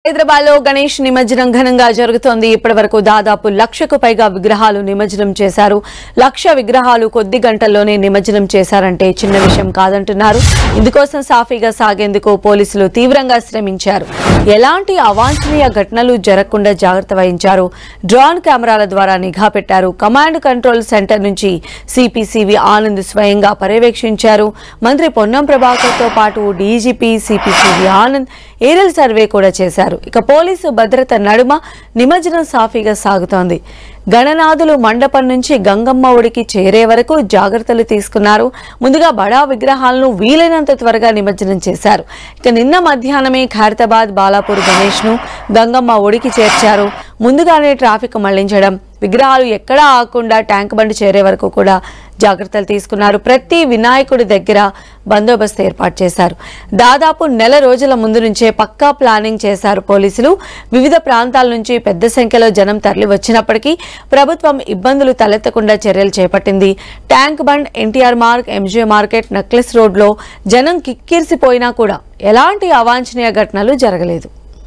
హైదరాబాద్ లో గణేష్ నిమజ్జనం ఘనంగా జరుగుతోంది ఇప్పటి వరకు దాదాపు లక్షకు పైగా విగ్రహాలు నిమజ్జనం చేశారు లక్ష విగ్రహాలు కొద్ది గంటల్లోనే నిమజ్జనం చేశారంటే చిన్న విషయం కాదంటున్నారు ఇందుకోసం సాఫీగా సాగేందుకు పోలీసులు తీవ్రంగా శ్రమించారు ఎలాంటి అవాంఛనీయ ఘటనలు జరగకుండా జాగ్రత్త వహించారు డ్రోన్ కెమెరాల ద్వారా నిఘా పెట్టారు కమాండ్ కంట్రోల్ సెంటర్ నుంచి సిపిసివి ఆనంద్ స్వయంగా పర్యవేక్షించారు మంత్రి పొన్నం ప్రభాకర్ తో పాటు DGP CP CV Anand aerial survey కూడా చేశారు ఇక పోలీసు భద్రత నడుమ నిమజ్జనం సాఫీగా సాగుతోంది గణనాథులు మండపం నుంచి గంగమ్మ ఒడికి చేరే వరకు జాగ్రత్తలు తీసుకున్నారు ముందుగా బడా విగ్రహాలను వీలైనంత త్వరగా నిమజ్జనం చేశారు ఇక నిన్న మధ్యాహ్నమే ఖైరతాబాద్ బాలాపూర్ గణేష్ ను గంగమ్మ ఒడికి చేర్చారు ముందుగానే ట్రాఫిక్ మళ్లించడం విగ్రహాలు ఎక్కడా ఆగకుండా ట్యాంక్ బండ్ చేరే వరకు కూడా జాగ్రత్తలు తీసుకున్నారు ప్రతి వినాయకుడి దగ్గర బందోబస్తు ఏర్పాటు చేశారు దాదాపు నెల రోజుల ముందు నుంచే పక్కా ప్లానింగ్ చేశారు పోలీసులు వివిధ ప్రాంతాల నుంచి పెద్ద సంఖ్యలో జనం తరలి వచ్చినప్పటికీ ప్రభుత్వం ఇబ్బందులు తలెత్తకుండా చర్యలు చేపట్టింది tank bund NTR Marg MJ market necklace రోడ్లో జనం కిక్కిరిసిపోయినా కూడా ఎలాంటి అవాంఛనీయ ఘటనలు జరగలేదు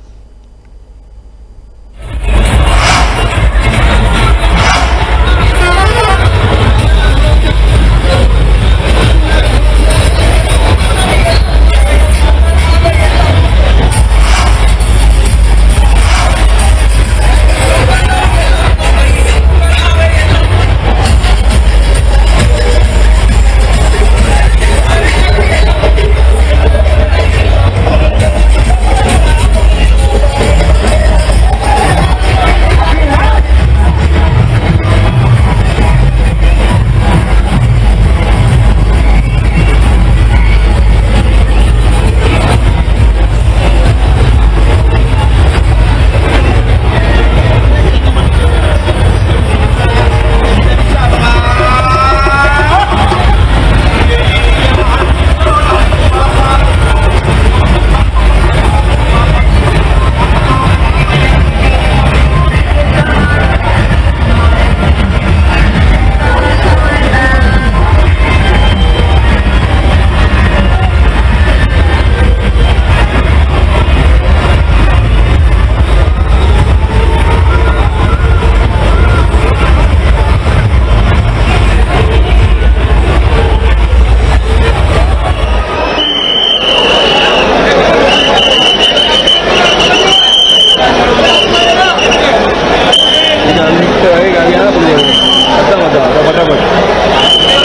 इधर लिफ्ट है गाड़ियाँ ना पुलिस अच्छा मजा आता फटाफट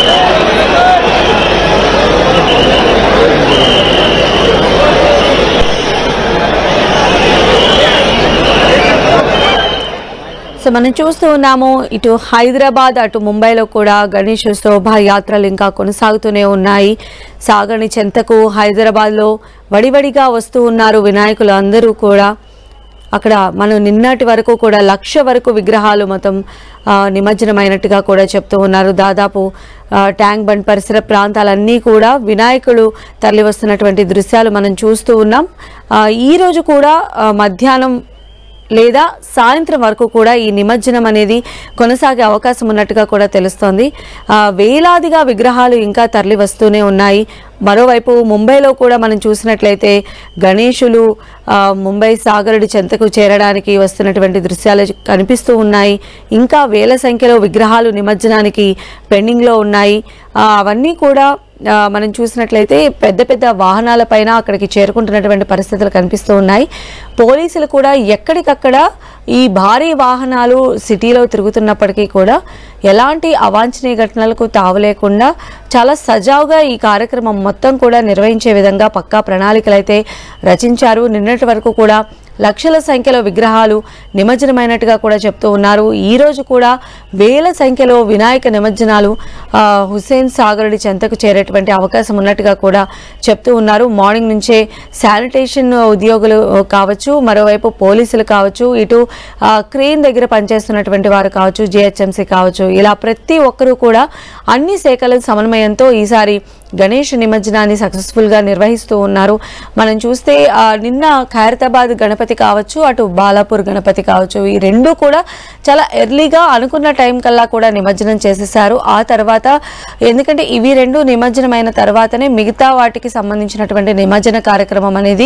సో మనం చూస్తూ ఉన్నాము ఇటు హైదరాబాద్ అటు ముంబైలో కూడా గణేష్ శోభాయాత్రలు ఇంకా కొనసాగుతూనే ఉన్నాయి సాగని చెంతకు హైదరాబాద్లో వడివడిగా వస్తూ ఉన్నారు వినాయకులు అందరూ కూడా అక్కడ మనం నిన్నటి వరకు కూడా లక్ష వరకు విగ్రహాలు మొత్తం ఆ, నిమజ్జనమైనట్టుగా కూడా చెప్తూ ఉన్నారు దాదాపు ఆ, ట్యాంక్ బండ్ పరిసర ప్రాంతాలన్నీ కూడా వినాయకులు తరలి వస్తున్నటువంటి దృశ్యాలు మనం చూస్తూ ఉన్నాం ఆ, ఈ రోజు కూడా ఆ, మధ్యాహ్నం లేదా సాయంత్రం వరకు కూడా ఈ నిమజ్జనం అనేది కొనసాగే అవకాశం ఉన్నట్టుగా కూడా తెలుస్తోంది ఆ, వేలాదిగా విగ్రహాలు ఇంకా తరలి వస్తూనే ఉన్నాయి మరోవైపు ముంబైలో కూడా మనం చూసినట్లయితే గణేషులు ఆ, ముంబై సాగరుడి చెంతకు చేరడానికి వస్తున్నటువంటి దృశ్యాలు కనిపిస్తూ ఉన్నాయి ఇంకా వేల సంఖ్యలో విగ్రహాలు నిమజ్జనానికి పెండింగ్లో ఉన్నాయి ఆ, అవన్నీ కూడా ఆ, మనం చూసినట్లయితే పెద్ద పెద్ద వాహనాలపైన అక్కడికి చేరుకుంటున్నటువంటి పరిస్థితులు కనిపిస్తూ ఉన్నాయి పోలీసులు కూడా ఎక్కడికక్కడ ఈ భారీ వాహనాలు సిటీలో తిరుగుతున్నప్పటికీ కూడా ఎలాంటి అవాంఛనీయ ఘటనలకు తావు లేకుండా చాలా సజావుగా ఈ కార్యక్రమం మొత్తం కూడా నిర్వహించే విధంగా పక్కా ప్రణాళికలు అయితే రచించారు నిన్నటి వరకు కూడా లక్షల సంఖ్యలో విగ్రహాలు నిమజ్జనమైనట్టుగా కూడా చెప్తూ ఉన్నారు ఈ రోజు కూడా వేల సంఖ్యలో వినాయక నిమజ్జనాలు ఆ, హుస్సేన్ సాగరుడి చెంతకు చేరేటువంటి అవకాశం ఉన్నట్టుగా కూడా చెప్తూ ఉన్నారు మార్నింగ్ నుంచే శానిటేషన్ ఉద్యోగులు కావచ్చు మరోవైపు పోలీసులు కావచ్చు ఇటు ఆ, క్రేన్ దగ్గర పనిచేస్తున్నటువంటి వారు కావచ్చు జిహెచ్ఎంసీ కావచ్చు ఇలా ప్రతి ఒక్కరూ కూడా అన్ని శాఖల సమన్వయంతో ఈసారి గణేష్ నిమజ్జనాన్ని సక్సెస్ఫుల్ గా నిర్వహిస్తూ ఉన్నారు మనం చూస్తే ఆ, నిన్న ఖైరతాబాద్ గణపతి కావచ్చు అటు బాలాపూర్ గణపతి కావచ్చు ఈ రెండు కూడా చాలా ఎర్లీగా అనుకున్న టైం కల్లా కూడా నిమజ్జనం చేసేసారు ఆ తర్వాత ఎందుకంటే ఇవి రెండు నిమజ్జనమైన తర్వాతనే మిగతా వాటికి సంబంధించినటువంటి నిమజ్జన కార్యక్రమం అనేది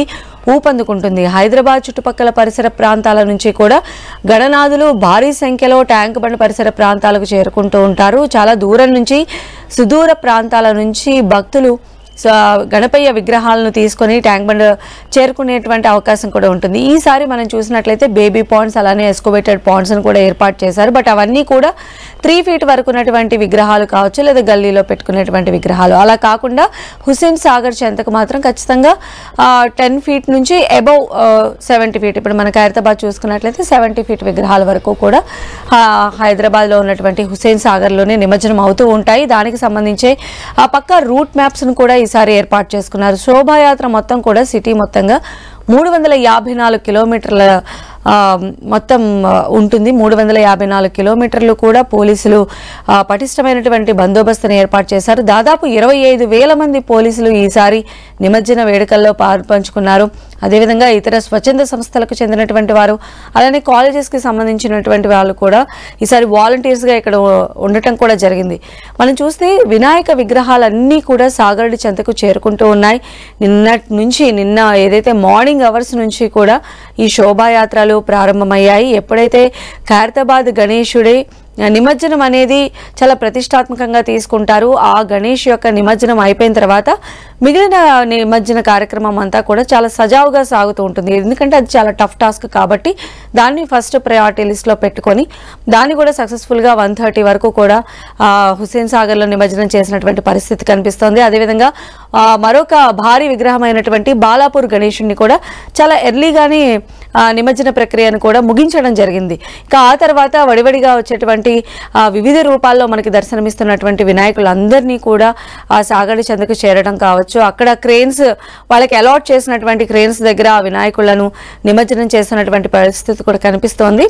ఊపందుకుంటుంది హైదరాబాద్ చుట్టుపక్కల పరిసర ప్రాంతాల నుంచి కూడా గణనాథులు భారీ సంఖ్యలో ట్యాంక్ బండ్ పరిసర ప్రాంతాలకు చేరుకుంటూ ఉంటారు చాలా దూరం నుంచి సుదూర ప్రాంతాల నుంచి భక్తులు సో గణపయ్య విగ్రహాలను తీసుకొని ట్యాంక్ బండ్ చేరుకునేటువంటి అవకాశం కూడా ఉంటుంది ఈసారి మనం చూసినట్లయితే బేబీ పాండ్స్ అలానే ఎస్కోవేటెడ్ పాండ్స్ని కూడా ఏర్పాటు చేశారు బట్ అవన్నీ కూడా త్రీ ఫీట్ వరకు ఉన్నటువంటి విగ్రహాలు కావచ్చు లేదా గల్లీలో పెట్టుకునేటువంటి విగ్రహాలు అలా కాకుండా హుస్సేన్ సాగర్ చెంతకు మాత్రం ఖచ్చితంగా టెన్ ఫీట్ నుంచి అబౌవ్ సెవెంటీ ఫీట్ ఇప్పుడు మనకి హైదరాబాద్ చూసుకున్నట్లయితే సెవెంటీ ఫీట్ విగ్రహాల వరకు కూడా ఆ, హైదరాబాద్లో ఉన్నటువంటి హుస్సేన్ సాగర్లోనే నిమజ్జనం అవుతూ ఉంటాయి దానికి సంబంధించి ఆ పక్క రూట్ మ్యాప్స్ను కూడా ఈసారి ఏర్పాటు చేసుకున్నారు శోభాయాత్ర మొత్తం కూడా సిటీ మొత్తంగా మూడు వందల యాభై నాలుగు కిలోమీటర్ల ఆ, మొత్తం ఆ, ఉంటుంది మూడు వందల యాభై నాలుగు కిలోమీటర్లు కూడా పోలీసులు ఆ, పటిష్టమైనటువంటి బందోబస్తును ఏర్పాటు చేశారు దాదాపు ఇరవై ఐదు వేల మంది పోలీసులు ఈసారి నిమజ్జన వేడుకల్లో పాల్పంచుకున్నారు అదేవిధంగా ఇతర స్వచ్ఛంద సంస్థలకు చెందినటువంటి వారు అలానే కాలేజెస్కి సంబంధించినటువంటి వాళ్ళు కూడా ఈసారి వాలంటీర్స్గా ఇక్కడ ఉండటం కూడా జరిగింది మనం చూస్తే వినాయక విగ్రహాలన్నీ కూడా సాగరడి చెంతకు చేరుకుంటూ ఉన్నాయి నిన్నటి నుంచి నిన్న ఏదైతే మార్నింగ్ అవర్స్ నుంచి కూడా ఈ శోభాయాత్రలు ప్రారంభమయ్యాయి ఎప్పుడైతే ఖైరతాబాద్ గణేశుడి నిమజ్జనం అనేది చాలా ప్రతిష్టాత్మకంగా తీసుకుంటారు ఆ గణేష్ యొక్క నిమజ్జనం అయిపోయిన తర్వాత మిగిలిన నిమజ్జన కార్యక్రమం అంతా కూడా చాలా సజావుగా సాగుతూ ఉంటుంది ఎందుకంటే అది చాలా టఫ్ టాస్క్ కాబట్టి దాన్ని ఫస్ట్ ప్రయారిటీ లిస్ట్లో పెట్టుకొని దాన్ని కూడా సక్సెస్ఫుల్గా వన్ థర్టీ వరకు కూడా ఆ, హుస్సేన్ సాగర్లో నిమజ్జనం చేసినటువంటి పరిస్థితి కనిపిస్తోంది అదేవిధంగా ఆ, మరొక భారీ విగ్రహమైనటువంటి బాలాపూర్ గణేషుడిని కూడా చాలా ఎర్లీగానే ఆ, నిమజ్జన ప్రక్రియను కూడా ముగించడం జరిగింది ఇక ఆ తర్వాత వడివడిగా వచ్చేటువంటి ఆ, వివిధ రూపాల్లో మనకి దర్శనమిస్తున్నటువంటి వినాయకులందరినీ కూడా ఆ సాగడి చెందకు చేరడం కావచ్చు అక్కడ క్రేన్స్ వాళ్ళకి అలాట్ చేసినటువంటి క్రేన్స్ దగ్గర ఆ వినాయకులను నిమజ్జనం చేస్తున్నటువంటి పరిస్థితి కూడా కనిపిస్తోంది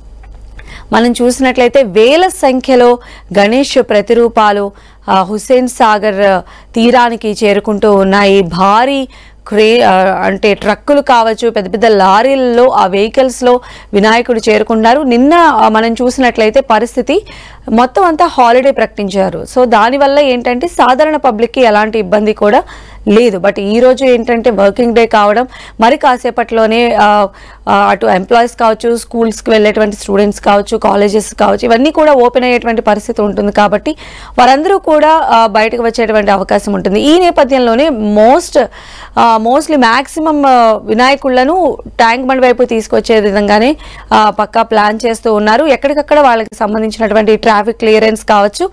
మనం చూసినట్లయితే వేల సంఖ్యలో గణేష్ ప్రతిరూపాలు ఆ, హుస్సేన్ సాగర్ తీరానికి చేరుకుంటూ ఉన్నాయి భారీ క్రే ఆ, అంటే ట్రక్కులు కావచ్చు పెద్ద పెద్ద లారీలలో ఆ వెహికల్స్లో వినాయకుడు చేరుకున్నారు నిన్న ఆ, మనం చూసినట్లయితే పరిస్థితి మొత్తం అంతా హాలిడే ప్రకటించారు సో దానివల్ల ఏంటంటే సాధారణ పబ్లిక్కి ఎలాంటి ఇబ్బంది కూడా లేదు బట్ ఈ రోజు ఏంటంటే వర్కింగ్ డే కావడం మరి కాసేపట్లోనే ఆ, ఆ, అటు ఎంప్లాయీస్ కావచ్చు స్కూల్స్కి వెళ్ళేటువంటి స్టూడెంట్స్ కావచ్చు కాలేజెస్ కావచ్చు ఇవన్నీ కూడా ఓపెన్ అయ్యేటువంటి పరిస్థితి ఉంటుంది కాబట్టి వారందరూ కూడా ఆ, బయటకు వచ్చేటువంటి అవకాశం ఉంటుంది ఈ నేపథ్యంలోనే మోస్ట్ మోస్ట్లీ మ్యాక్సిమం వినాయకుళ్లను ట్యాంక్ బండ్ వైపు తీసుకొచ్చే విధంగానే ఆ, పక్కా ప్లాన్ చేస్తూ ఉన్నారు ఎక్కడికక్కడ వాళ్ళకి సంబంధించినటువంటి ట్రాఫిక్ క్లియరెన్స్ కావచ్చు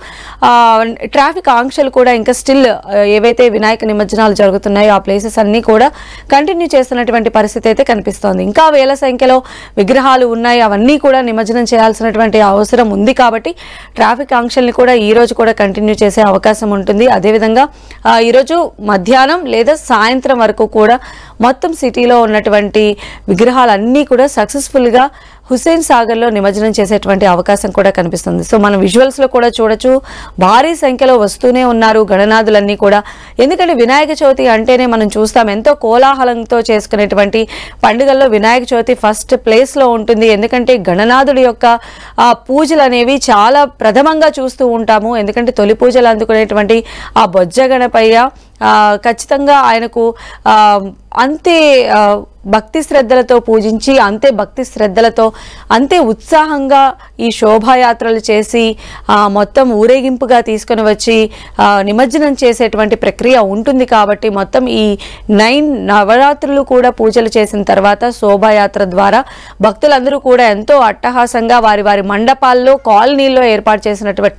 ట్రాఫిక్ ఆంక్షలు కూడా ఇంకా స్టిల్ ఏవైతే వినాయక నిమజ్జనాలు జరుగుతున్నాయో ఆ ప్లేసెస్ అన్నీ కూడా కంటిన్యూ చేస్తున్నటువంటి పరిస్థితి అయితే కనిపిస్తోంది ఇంకా వేల సంఖ్యలో విగ్రహాలు ఉన్నాయి అవన్నీ కూడా నిమజ్జనం చేయాల్సినటువంటి అవసరం ఉంది కాబట్టి ట్రాఫిక్ ఆంక్షల్ని కూడా ఈ రోజు కూడా కంటిన్యూ చేసే అవకాశం ఉంటుంది అదేవిధంగా ఆ, ఈరోజు మధ్యాహ్నం లేదా సాయంత్రం వరకు కూడా మొత్తం సిటీలో ఉన్నటువంటి విగ్రహాలన్నీ కూడా సక్సెస్ఫుల్గా హుస్సేన్ సాగర్లో నిమజ్జనం చేసేటువంటి అవకాశం కూడా కనిపిస్తుంది సో మనం విజువల్స్లో కూడా చూడొచ్చు భారీ సంఖ్యలో వస్తూనే ఉన్నారు గణనాథులన్నీ కూడా ఎందుకంటే వినాయక చవితి అంటేనే మనం చూస్తాం ఎంతో కోలాహలంతో చేసుకునేటువంటి పండుగల్లో వినాయక చవితి ఫస్ట్ ప్లేస్లో ఉంటుంది ఎందుకంటే గణనాథుడి యొక్క ఆ పూజలు అనేవి చాలా ప్రథమంగా చూస్తూ ఉంటాము ఎందుకంటే తొలి పూజలు అందుకునేటువంటి ఆ బొజ్జ గణపయ్య ఆ, ఖచ్చితంగా ఆయనకు ఆ, అంతే ఆ, భక్తి శ్రద్ధలతో పూజించి అంతే భక్తి శ్రద్ధలతో అంతే ఉత్సాహంగా ఈ శోభాయాత్రలు చేసి ఆ, మొత్తం ఊరేగింపుగా తీసుకొని వచ్చి ఆ, నిమజ్జనం చేసేటువంటి ప్రక్రియ ఉంటుంది కాబట్టి మొత్తం ఈ నైన్ నవరాత్రులు కూడా పూజలు చేసిన తర్వాత శోభాయాత్ర ద్వారా భక్తులందరూ కూడా ఎంతో అట్టహాసంగా వారి వారి మండపాల్లో కాలనీల్లో ఏర్పాటు చేసినటువంటి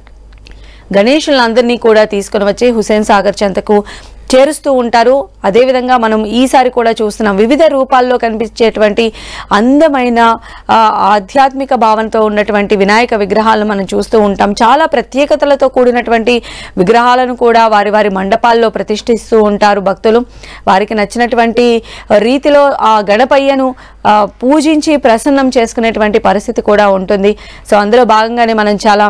గణేషులందరినీ కూడా తీసుకొని వచ్చి హుసేన్ సాగర్ చెంతకు చేరుస్తూ ఉంటారు అదేవిధంగా మనం ఈసారి కూడా చూస్తున్నాం వివిధ రూపాల్లో కనిపించేటువంటి అందమైన ఆ, ఆధ్యాత్మిక భావంతో ఉన్నటువంటి వినాయక విగ్రహాలను మనం చూస్తూ ఉంటాం చాలా ప్రత్యేకతలతో కూడినటువంటి విగ్రహాలను కూడా వారి వారి మండపాల్లో ప్రతిష్ఠిస్తూ ఉంటారు భక్తులు వారికి నచ్చినటువంటి రీతిలో ఆ గణపయ్యను ఆ, పూజించి ప్రసన్నం చేసుకునేటువంటి పరిస్థితి కూడా ఉంటుంది సో అందులో భాగంగానే మనం చాలా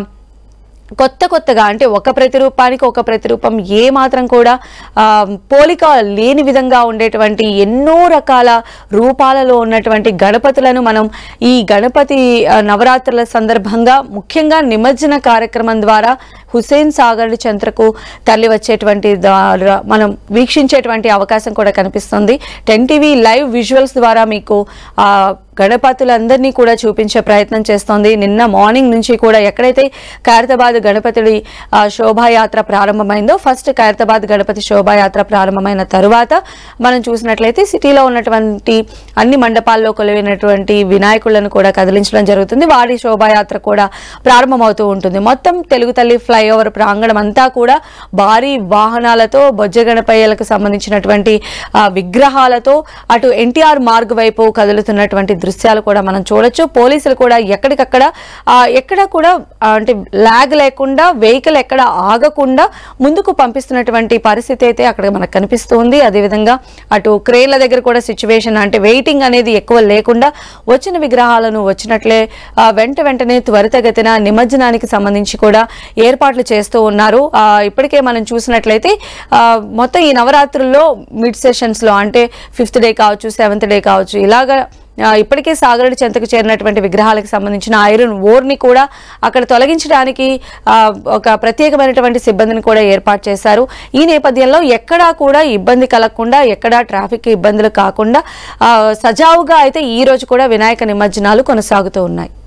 కొత్త కొత్తగా అంటే ఒక ప్రతిరూపానికి ఒక ప్రతిరూపం ఏ మాత్రం కూడా ఆ, పోలిక లేని విధంగా ఉండేటువంటి ఎన్నో రకాల రూపాలలో ఉన్నటువంటి గణపతులను మనం ఈ గణపతి ఆ, నవరాత్రుల సందర్భంగా ముఖ్యంగా నిమజ్జన కార్యక్రమం ద్వారా హుసేన్ సాగర్ చెంతకు తరలి వచ్చేటువంటి ద్వారా మనం వీక్షించేటువంటి అవకాశం కూడా కనిపిస్తుంది టెన్ టీవీ లైవ్ విజువల్స్ ద్వారా మీకు ఆ గణపతులందరినీ కూడా చూపించే ప్రయత్నం చేస్తోంది నిన్న మార్నింగ్ నుంచి కూడా ఎక్కడైతే ఖైరతాబాద్ గణపతి ఆ, శోభాయాత్ర ప్రారంభమైందో ఫస్ట్ ఖైరతాబాద్ గణపతి శోభాయాత్ర ప్రారంభమైన తరువాత మనం చూసినట్లయితే సిటీలో ఉన్నటువంటి అన్ని మండపాల్లో కొలువైనటువంటి వినాయకులను కూడా కదిలించడం జరుగుతుంది వారి శోభాయాత్ర కూడా ప్రారంభమవుతూ ఉంటుంది మొత్తం తెలుగు తల్లి ఫ్లైఓవర్ ప్రాంగణం అంతా కూడా భారీ వాహనాలతో బొజ్జ గణపయ్యలకు సంబంధించినటువంటి ఆ, విగ్రహాలతో అటు ఎన్టీఆర్ మార్గ్ వైపు కదులుతున్నటువంటి దృశ్యాలు కూడా మనం చూడొచ్చు పోలీసులు కూడా ఎక్కడికక్కడ ఆ, ఎక్కడ కూడా ఆ, అంటే లాగ్ లేకుండా వెహికల్ ఎక్కడ ఆగకుండా ముందుకు పంపిస్తున్నటువంటి పరిస్థితి అయితే అక్కడ మనకు కనిపిస్తుంది అదేవిధంగా అటు క్రేన్ల దగ్గర కూడా సిచ్యువేషన్ అంటే వెయిటింగ్ అనేది ఎక్కువ లేకుండా వచ్చిన విగ్రహాలను వచ్చినట్లే ఆ, వెంట వెంటనే త్వరితగతిన నిమజ్జనానికి సంబంధించి కూడా ఏర్పాట్లు చేస్తూ ఉన్నారు ఆ, ఇప్పటికే మనం చూసినట్లయితే ఆ, మొత్తం ఈ నవరాత్రుల్లో మిడ్ సెషన్స్ లో అంటే ఫిఫ్త్ డే కావచ్చు సెవెంత్ డే కావచ్చు ఇలాగా ఆ, ఇప్పటికే సాగరుడి చెంతకు చేరినటువంటి విగ్రహాలకు సంబంధించిన ఐరన్ ఓర్ని కూడా అక్కడ తొలగించడానికి ఆ, ఒక ప్రత్యేకమైనటువంటి సిబ్బందిని కూడా ఏర్పాటు చేశారు ఈ నేపథ్యంలో ఎక్కడా కూడా ఇబ్బంది కలగకుండా ఎక్కడా ట్రాఫిక్ ఇబ్బందులు కాకుండా ఆ, సజావుగా అయితే ఈ రోజు కూడా వినాయక నిమజ్జనాలు కొనసాగుతూ ఉన్నాయి